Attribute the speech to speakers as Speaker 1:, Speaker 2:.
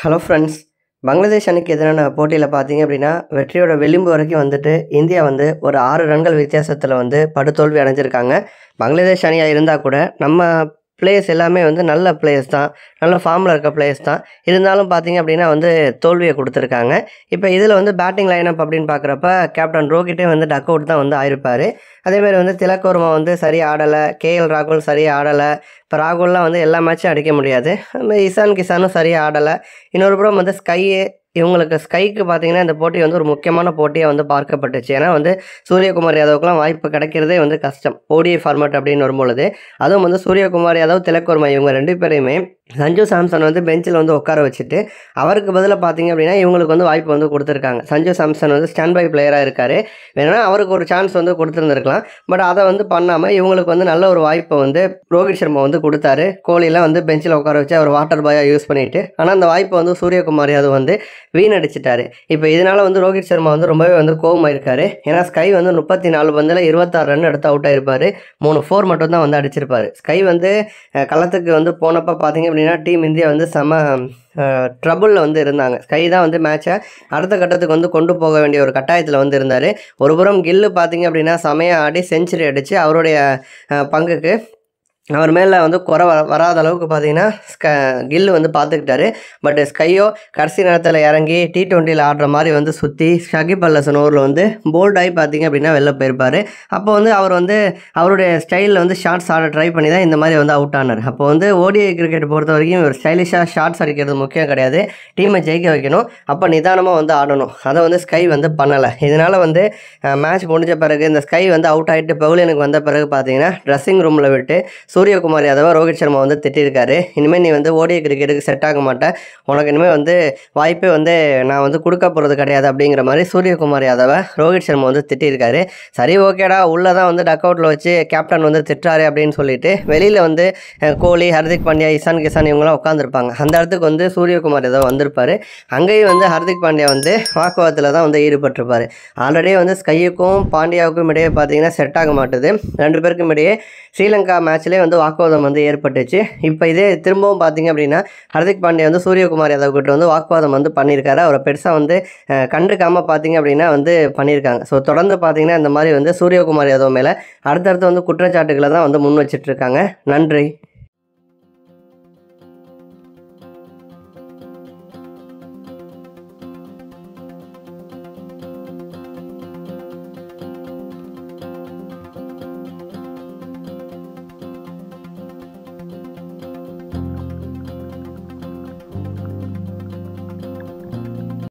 Speaker 1: hello friends Bangladesh அணிக்கு எதிரான போட்டியில் பார்த்தீங்க அப்படின்னா வெற்றியோட விளிம்பு வரைக்கும் வந்துட்டு இந்தியா வந்து ஒரு ஆறு ரன்கள் வித்தியாசத்தில் வந்து படுதோல்வி அடைஞ்சிருக்காங்க பங்களாதேஷ் அணியாக இருந்தால் கூட நம்ம பிளேயர்ஸ் எல்லாமே வந்து நல்ல பிளேயர்ஸ் தான் நல்ல ஃபார்மில் இருக்க பிளேயர்ஸ் தான் இருந்தாலும் பார்த்தீங்க அப்படின்னா வந்து தோல்வியை கொடுத்துருக்காங்க இப்போ இதில் வந்து பேட்டிங் லைனப் அப்படின்னு பார்க்குறப்ப கேப்டன் ரோஹிட்டே வந்து டக் அவுட் தான் வந்து ஆயிருப்பார் அதேமாதிரி வந்து திலக் வர்மா வந்து சரியாக ஆடலை கேஎல் ராகுல் சரியாக ஆடலை இப்போ ராகுல்லாம் வந்து எல்லா மேட்சும் அடிக்க முடியாது அதுமாதிரி இசான் கிசானும் சரியாக ஆடலை இன்னொரு புறம் வந்து ஸ்கையு இவங்களுக்கு ஸ்கைக்கு பார்த்தீங்கன்னா இந்த போட்டி வந்து ஒரு முக்கியமான போட்டியாக வந்து பார்க்கப்பட்டுச்சு ஏன்னா வந்து சூரியகுமார் யாதவுக்குலாம் வாய்ப்பு கிடைக்கிறதே வந்து கஷ்டம் ஓடிஐ ஃபார்மேட் அப்படின்னு வரும்பொழுது அதுவும் வந்து சூரியகுமார் யாதவ் திலக் வர்மா இவங்க ரெண்டு பேரையுமே சஞ்சு சாம்சன் வந்து பெஞ்சில் வந்து உட்கார வச்சுட்டு அவருக்கு பதிலாக பார்த்தீங்க அப்படின்னா இவங்களுக்கு வந்து வாய்ப்பு வந்து கொடுத்துருக்காங்க சஞ்சு சாம்சன் வந்து ஸ்டாண்ட் பை பிளேயராக இருக்கார் வேணும்னா அவருக்கு ஒரு சான்ஸ் வந்து கொடுத்துருந்துருக்கலாம் பட் அதை வந்து பண்ணாமல் இவங்களுக்கு வந்து நல்ல ஒரு வாய்ப்பை வந்து ரோஹித் சர்மா வந்து கொடுத்தாரு கோலிலாம் வந்து பெஞ்சில் உட்கார வச்சு அவர் வாட்டர் பாயாக யூஸ் பண்ணிட்டு ஆனால் அந்த வாய்ப்பை வந்து சூரியகுமார் யாதவ் வந்து வீணடிச்சிட்டாரு இப்போ இதனால் வந்து ரோஹித் சர்மா வந்து ரொம்பவே வந்து கோவமாக இருக்காரு ஏன்னா ஸ்கை வந்து முப்பத்தி நாலு பந்தில் இருபத்தாறு ரன் எடுத்து அவுட் ஆயிருப்பார் மூணு ஃபோர் மட்டும் தான் வந்து அடிச்சிருப்பாரு ஸ்கை வந்து அஹ், களத்துக்கு வந்து போனப்போ பார்த்தீங்க அப்படின்னா டீம் இந்தியா வந்து செம ட்ரபுளில் வந்து இருந்தாங்க ஸ்கை தான் வந்து மேட்சை அடுத்த கட்டத்துக்கு வந்து கொண்டு போக வேண்டிய ஒரு கட்டாயத்தில் வந்து இருந்தார் ஒரு புறம் கில்லு பார்த்தீங்க அப்படின்னா செமையாக ஆடி செஞ்சுரி அடித்து அவருடைய அஹ், பங்குக்கு அவர் மேலே வந்து குறை வ வராத அளவுக்கு பார்த்தீங்கன்னா ஸ்க கில்லு வந்து பார்த்துக்கிட்டாரு பட் ஸ்கையோ கடைசி நேரத்தில் இறங்கி டி டுவெண்ட்டியில் ஆடுற மாதிரி வந்து சுற்றி ஷகிப் அல்லசன் ஓவரில் வந்து போல்ட் ஆகி பார்த்தீங்க அப்படின்னா வெளில போயிருப்பார் அப்போ வந்து அவர் வந்து அவருடைய ஸ்டைலில் வந்து ஷார்ட்ஸ் ஆட ட்ரை பண்ணி தான் இந்த மாதிரி வந்து அவுட் ஆனார் அப்போ வந்து ஓடிஐ கிரிக்கெட் பொறுத்த வரைக்கும் ஒரு ஸ்டைலிஷாக ஷார்ட்ஸ் அடிக்கிறது முக்கியம் கிடையாது டீமை ஜெயிக்க வைக்கணும் அப்போ நிதானமாக வந்து ஆடணும் அதை வந்து ஸ்கை வந்து பண்ணலை இதனால் வந்து மேட்ச் முடிஞ்ச பிறகு இந்த ஸ்கை வந்து அவுட் ஆகிட்டு பவுலியனுக்கு வந்த பிறகு பார்த்தீங்கன்னா ட்ரெஸ்ஸிங் ரூமில் விட்டு சூரியகுமார் யாதவ ரோஹித் சர்மா வந்து திட்டிருக்காரு இனிமேல் நீ வந்து ஓடிஐ கிரிக்கெட்டுக்கு செட் ஆக மாட்டேன் உனக்கு இனிமேல் வந்து வாய்ப்பே வந்து நான் வந்து கொடுக்க போகிறது கிடையாது அப்படிங்கிற மாதிரி சூரியகுமார் யாதவ ரோஹித் சர்மா வந்து திட்டிருக்காரு சரி ஓகேடா உள்ளே தான் வந்து டக் அவுட்டில் வச்சு கேப்டன் வந்து திட்டுறாரு அப்படின்னு சொல்லிட்டு வெளியில் வந்து அஹ், கோலி ஹர்திக் பாண்டியா இசான் கிசான் இவங்களாம் உட்காந்துருப்பாங்க அந்த இடத்துக்கு வந்து சூரியகுமார் யாதவ் வந்திருப்பாரு அங்கேயும் வந்து ஹர்திக் பாண்டியா வந்து வாக்குவாதத்தில் தான் வந்து ஈடுபட்டிருப்பாரு ஆல்ரெடி வந்து ஸ்கையுக்கும் பாண்டியாவுக்கும் இடையே பார்த்தீங்கன்னா செட் ஆக மாட்டுது ரெண்டு பேருக்கும் இடையே ஸ்ரீலங்கா மேட்ச்லேயே வந்து வாக்குவாதம் வந்து ஏற்பட்டுச்சு இப்போ இதே திரும்பவும் பார்த்தீங்க அப்படின்னா ஹர்திக் பாண்டியா வந்து சூரியகுமார் யாதவ் கிட்ட வந்து வாக்குவாதம் வந்து பண்ணியிருக்காரு அவரை பெருசாக வந்து அஹ், கண்டுக்காமல் பார்த்தீங்க அப்படின்னா வந்து பண்ணியிருக்காங்க ஸோ தொடர்ந்து பார்த்தீங்கன்னா இந்த மாதிரி வந்து சூரியகுமார் யாதவ் மேலே அடுத்தடுத்து வந்து குற்றச்சாட்டுகளை தான் வந்து முன் வச்சிட்டு இருக்காங்க நன்றி